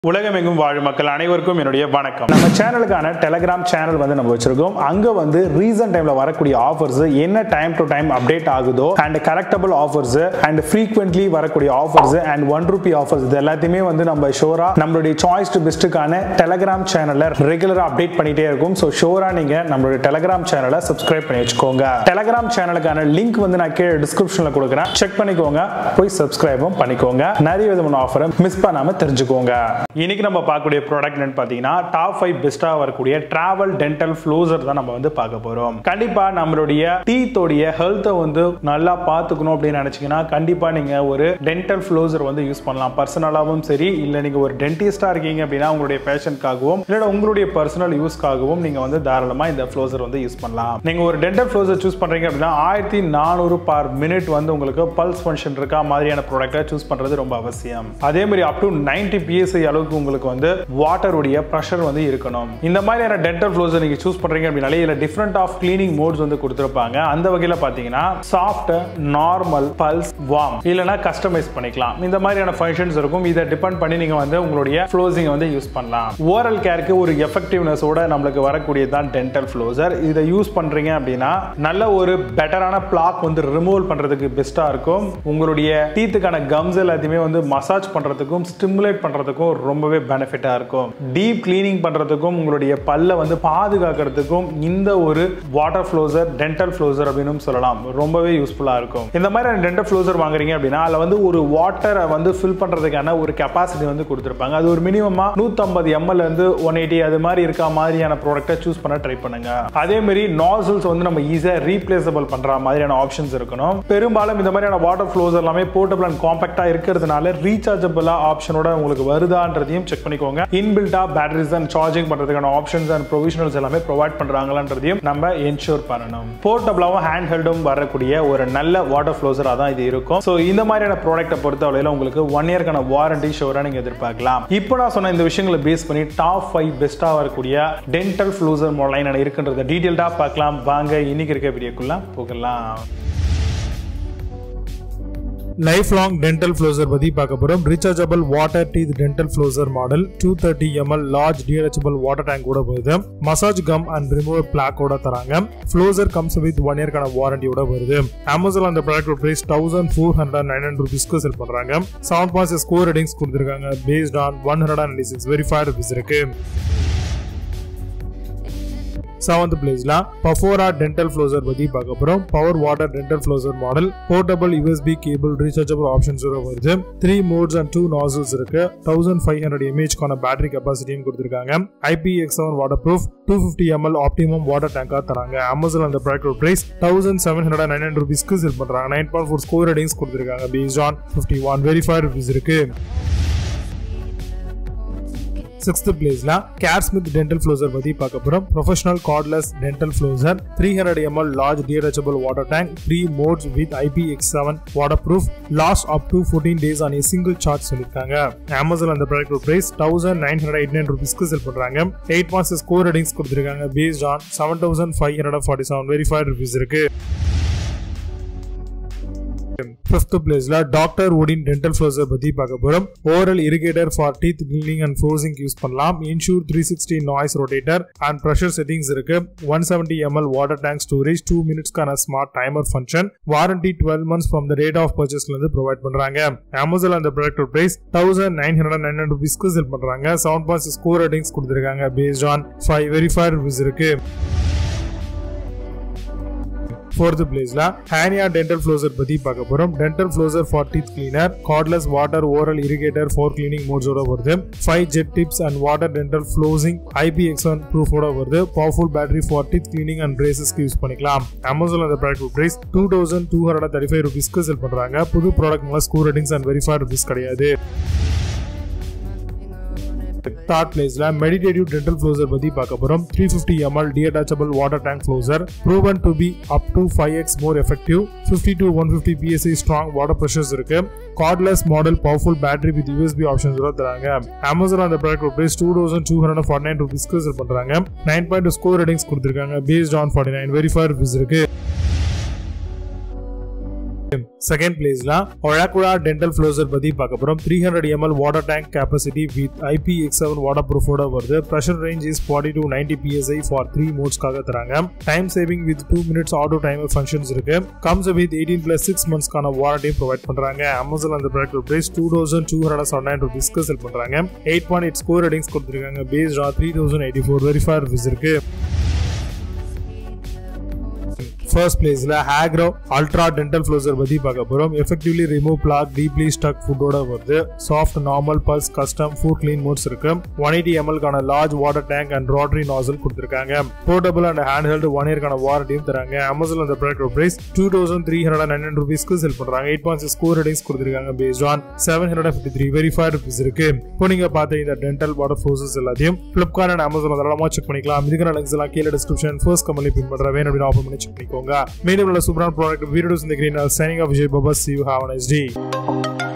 உலகமெங்கும் வாழும் மக்கள் அனைவருக்கும் என்னுடைய வணக்கம் நம்ம சேனலுக்கான டெலகிராம் சேனல் வந்து நம்ம வச்சிருக்கோம் அங்க வந்து ரீசன்ட் டைம்ல வரக்கூடிய ஆஃபர்ஸ் என்ன டைம் டு டைம் அப்டேட் ஆகுதோ and correctable offers and frequently வரக்கூடிய offers and one rupee offers இது எல்லாத்தையுமே வந்து நம்ம ஷோரா நம்மளுடைய சாய்ஸ் டு பெஸ்ட்டுக்கான டெலகிராம் சேனல்ல ரெகுலரா அப்டேட் பண்ணிட்டே இருக்கும் ஸோ ஷோரா நீங்க நம்மளுடைய டெலகிராம் சேனலை சப்ஸ்கிரைப் பண்ணி வச்சுக்கோங்க டெலகிராம் சேனலுக்கான லிங்க் வந்து நான் கீழே டிஸ்கிரிப்ஷன்ல கொடுக்குறேன் செக் பண்ணிக்கோங்க போய் சப்ஸ்கிரைபும் பண்ணிக்கோங்க நிறைய விதமான ஆஃபரை மிஸ் பண்ணாம தெரிஞ்சுக்கோங்க இன்னைக்கு நம்ம பார்க்கக்கூடிய ப்ராடக்ட் என்னன்னு பார்த்தீங்கன்னா டாப் ஃபைவ் பெஸ்ட்டாக வரக்கூடிய டிராவல் டென்டல் ஃப்ளோசர் தான் நம்ம வந்து பார்க்க போகிறோம் கண்டிப்பாக நம்மளுடைய டீத்தோடைய ஹெல்த்தை வந்து நல்லா பார்த்துக்கணும் அப்படின்னு நினச்சிங்கன்னா கண்டிப்பாக நீங்கள் ஒரு டென்டல் ஃப்ளோசர் வந்து யூஸ் பண்ணலாம் பர்சனலாகவும் சரி இல்லை நீங்கள் ஒரு டென்டிஸ்டாக இருக்கீங்க அப்படின்னா உங்களுடைய பேஷண்ட்காகவும் இல்லை உங்களுடைய பர்சனல் யூஸ்க்காகவும் நீங்கள் வந்து தாராளமாக இந்த ஃப்ளோசர் வந்து யூஸ் பண்ணலாம் நீங்கள் ஒரு டென்டல் ஃப்ளோசர் சூஸ் பண்ணுறீங்க அப்படின்னா ஆயிரத்தி நானூறு பார் மினிட் வந்து உங்களுக்கு பல்ஸ் ஃபங்க்ஷன் இருக்கா மாதிரியான ப்ராடக்ட்டை சூஸ் பண்ணுறது ரொம்ப அவசியம் அதே மாதிரி அப் டு நைன்டி பிஎஸ்ஐ அளவுக்கு உங்களுக்கு வந்து வாட்டருடைய ப்ரெஷர் வந்து இருக்கணும் இந்த மாதிரியான டென்டல் ஃப்ளோஸை நீங்க சூஸ் பண்றீங்க அப்படின்னாலே இதுல டிஃப்ரெண்ட் ஆஃப் கிளீனிங் மோட்ஸ் வந்து கொடுத்துருப்பாங்க அந்த வகையில் பார்த்தீங்கன்னா சாஃப்ட் நார்மல் பல்ஸ் வார்ம் இல்லைனா கஸ்டமைஸ் பண்ணிக்கலாம் இந்த மாதிரியான ஃபங்க்ஷன்ஸ் இருக்கும் இதை டிபெண்ட் பண்ணி நீங்க வந்து உங்களுடைய ஃப்ளோசிங் வந்து யூஸ் பண்ணலாம் ஓரல் கேருக்கு ஒரு எஃபெக்டிவ்னஸோட நம்மளுக்கு வரக்கூடியது தான் டென்டல் ஃப்ளோசர் இதை யூஸ் பண்றீங்க அப்படின்னா நல்ல ஒரு பெட்டரான பிளாக் வந்து ரிமூவல் பண்றதுக்கு பெஸ்டா இருக்கும் உங்களுடைய டீத்துக்கான கம்ஸ் எல்லாத்தையுமே வந்து மசாஜ் பண்றதுக்கும் ஸ்டிமுலேட் பண்றதுக்கும் ரொம்பவே பெனிஃபிட்டா இருக்கும் டீப் கிளீனிங் பண்றதுக்கும் உங்களுடைய பல்ல வந்து பாதுகாக்கிறதுக்கும் இந்த ஒரு வாட்டர் ஃப்ளோசர் டென்டல் ஃப்ளோசர் அப்படின்னு சொல்லலாம் ரொம்பவே யூஸ்ஃபுல்லா இருக்கும் இந்த மாதிரி டென்டல் ஃப்ளோசர் வாங்குறீங்க அப்படின்னா அதுல வந்து ஒரு வாட்டரை வந்து ஃபில் பண்றதுக்கான ஒரு கெப்பாசிட்டி வந்து கொடுத்துருப்பாங்க அது ஒரு மினிமமா நூத்தம்பது எம்எல் இருந்து ஒன் எயிட்டி அது மாதிரி இருக்க மாதிரியான ப்ராடக்ட்டை சூஸ் பண்ண ட்ரை பண்ணுங்க அதே மாதிரி நாசல்ஸ் வந்து நம்ம ஈஸியா ரீப்ளேசபிள் பண்ற மாதிரியான ஆப்ஷன்ஸ் இருக்கணும் பெரும்பாலும் இந்த மாதிரியான வாட்டர் ஃப்ளோஸ் எல்லாமே போர்ட்டபிள் அண்ட் காம்பாக்டா இருக்கிறதுனால ரீசார்ஜபிளா ஆப்ஷனோட உங்களுக்கு வருதான்றதையும் செக் பண்ணிக்கோங்க இன்பில்டா பேட்டரிஸ் அண்ட் சார்ஜிங் பண்றதுக்கான ஆப்ஷன்ஸ் அண்ட் ப்ரொவிஷனல்ஸ் எல்லாமே ப்ரொவைட் பண்றாங்களான்றதையும் நம்ம என்ஷூர் பண்ணணும் போர்ட்டபிளாவும் ஹேண்ட் ஹெல்டும் வரக்கூடிய ஒரு நல்ல வாட்டர் ஃப்ளோசரா தான் இது இருக்கும் ஸோ இந்த மாதிரியான ப்ராடக்ட்டை பொறுத்தவரையில உங்களுக்கு ஒன் இயர்க்கான வாரண்டி ஷோரா நீங்க எதிர்பார்க்கலாம் இப்போ நான் சொன்ன இந்த விஷயங்களை பேஸ் பண்ணி டாப் ஃபைவ் பெஸ்ட்டாக வரக்கூடிய டென்டல் ஃப்ளூசர் மாடல் இருக்குன்றத டீட்டெயில்டாக பார்க்கலாம் வாங்க இன்னைக்கு இருக்க வீடியோக்குள்ள போகலாம் லைஃப் லாங் டென்டல் ஃப்ளோசர் பத்தி பார்க்க போறோம் rechargeable water teeth dental flosser model two thirty ML large detachable water tank கூட வருது மசாஜ் கம் அண்ட் ரிமூவ் பிளாக்கோட தராங்க ஃப்ளோசர் கம்ஸ் வித் ஒன் இயர்க்கான வாரண்டியோட வருது அமேசான் அந்த product price thousand four hundred nine hundred ருபீஸ்க்கு செல் பண்றாங்க செவன் பாயிண்ட் ஸ்கோர் ரேட்டிங்ஸ் கொடுத்துருக்காங்க based on one hundred ninety six verified reviews இருக்கு செவன்த் பிளேஸ்ல பஃபோரா டென்டல் ஃப்ளோசர் பத்தி பார்க்க போறோம் power water dental flosser model portable USB cable rechargeable options வருது three modes and two nozzles இருக்கு தௌசண்ட் ஃபைவ் ஹண்ட்ரட் எம்ஏஹ்க்கான பேட்டரி கெப்பாசிட்டியும் கொடுத்துருக்காங்க IP X seven waterproof two fifty ML optimum water டேங்கா தராங்க அமேசான் அந்த product price thousand seven hundred nine hundred ருபீஸ்க்கு sell பண்றாங்க nine point four score ratings கொடுத்துருக்காங்க based on fifty one verified reviews இருக்கு sixth பிளேஸ்ல Caresmith dental flosser பத்தி பார்க்க போறோம் professional cordless dental flosser three hundred ML large detachable water tank three modes with IP X seven waterproof last up to fourteen days on a single charge சொல்லியிருக்காங்க Amazon அந்த product price thousand nine hundred eight nine ருபீஸ்க்கு sell பண்றாங்க eight mass score ratings கொடுத்துருக்காங்க based on seven thousand five hundred forty seven verified reviews இருக்கு fifth பிளேஸ்ல doctor உடின் dental flosser பத்தி பார்க்க போறோம் oral irrigator for teeth cleaning and flossing use பண்ணலாம் ensure three sixty nozzle rotator and pressure settings இருக்கு one seventy ML water tank storage two மினிட்ஸ்க்கான smart timer function warranty twelve months from the date of பர்ச்சேஸ்ல இருந்து provide பண்றாங்க Amazon அந்த product price thousand nine hundred nine hundred ருபீஸ்க்கு sell பண்றாங்க seven point score ratings கொடுத்துருக்காங்க based on five verified reviews இருக்கு fourth பிளேஸ்ல ஹேனியா டென்டல் ஃப்ளோசர் பத்தி பார்க்க போறோம் dental flosser for teeth cleaner cordless water oral irrigator four cleaning மோட்ஸோட வருது five jet tips and water dental flossing IP X one ப்ரூஃபோட வருது powerful battery for teeth cleaning and பிரேசஸ்க்கு யூஸ் பண்ணிக்கலாம் அமேசான் அந்த product price two thousand two hundred thirty five ருபீஸ்க்கு sell பண்றாங்க புது ப்ராடக்ட் மேல score ratings and verified reviews கிடையாது தேர்ட் பிளேஸ்ல மெடிடேட்டிவ் டென்டல் ஃப்ளோசர் பத்தி பார்க்க போறோம் three fifty ML detachable water tank flosser proven to be up to five X more effective fifty to one fifty PSI strong water pressures இருக்கு cordless model powerful battery with USB options தராங்க Amazon அந்த product price two thousand two hundred forty nine ருபீஸ்க்கு sell பண்றாங்க nine point score ratings கொடுத்துருக்காங்க based on forty nine verify reviews இருக்கு second பிளேஸ்ல ஒழாக்குழா dental flosser பத்தி பார்க்க போறோம் three hundred ML water tank capacity with IP X seven வாட்டர் ப்ரூஃபோட வருது pressure range is forty to ninety PSI for three மோட்ஸ்க்காக தராங்க time saving with two minutes auto timer functions இருக்கு comes with eighteen plus six மந்த்ஸ்க்கான வாரண்டியும் provide பண்றாங்க Amazon அந்த product price two thousand two hundred seven nine ருபீஸ்க்கு sell பண்றாங்க eight point eight score ratings கொடுத்துருக்காங்க based on three thousand eighty four verify reviews இருக்கு first பிளேஸ்ல ஹேக்ரோ அல்ட்ரா டென்டல் ஃப்ளோசர் பத்தி பார்க்க போறோம் effectively remove plaque deeply stuck ஃபுட்டோட வருது soft normal pulse custom food clean modes இருக்கு ஒன் எயிட்டி எம்எல்கான large water tank and rotary nozzle கொடுத்துருக்காங்க portable and handheld one இயர்க்கான வாரண்டியும் தராங்க அமேசான் அந்த product price two thousand three hundred nine ருபீஸ்க்கு செல் பண்றாங்க eight point six score ratings கொடுத்துருக்காங்க based on seven hundred fifty three verify reviews இருக்கு இப்போ நீங்க பார்த்த இந்த டென்டல் வாட்டர் ஃப்ளோசஸ் எல்லாத்தையும் பிளிப்கார்ட் அண்ட் அமேசான் தாராளமா செக் பண்ணிக்கலாம் இதுக்கான லிங்க்ஸ் எல்லாம் கீழே டிஸ்கிரிப்ஷன் ஃபர்ஸ்ட் கமெண்ட்ல பின் பண்ற வேணும் அப்படின்னு ஆஃபர் பண்ணி செக் பண்ணிக்கோங்க மீண்டும் உள்ள சூப்பரான ப்ராடக்ட் வீடியோஸ் இந்த green signing off Vijay Baba see you have nice day